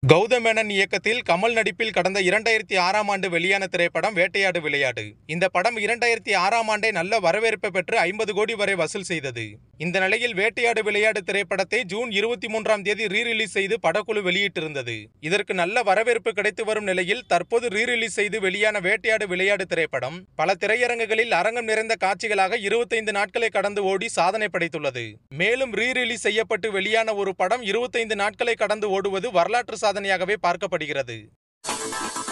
கௌதம் மேனன் இயக்கத்தில் கமல் நடிப்பில் கடந்த இரண்டாயிரத்தி ஆறாம் ஆண்டு வெளியான திரைப்படம் வேட்டையாடு விளையாடு இந்த படம் இரண்டாயிரத்தி ஆறாம் ஆண்டே நல்ல வரவேற்பை பெற்று ஐம்பது கோடி வரை வசூல் செய்தது இந்த நிலையில் வேட்டையாடு விளையாடு திரைப்படத்தை ஜூன் இருபத்தி மூன்றாம் தேதி ரீ ரிலீஸ் செய்து படக்குழு வெளியிட்டிருந்தது இதற்கு நல்ல வரவேற்பு கிடைத்து வரும் நிலையில் தற்போது ரீ ரிலீஸ் செய்து வெளியான வேட்டையாடு விளையாடு திரைப்படம் பல திரையரங்குகளில் அரங்கம் நிறைந்த காட்சிகளாக இருபத்தைந்து நாட்களை கடந்து ஓடி சாதனை படைத்துள்ளது மேலும் ரீ ரிலீஸ் செய்யப்பட்டு வெளியான ஒரு படம் இருபத்தைந்து நாட்களை கடந்து ஓடுவது வரலாற்று சாதனையாகவே பார்க்கப்படுகிறது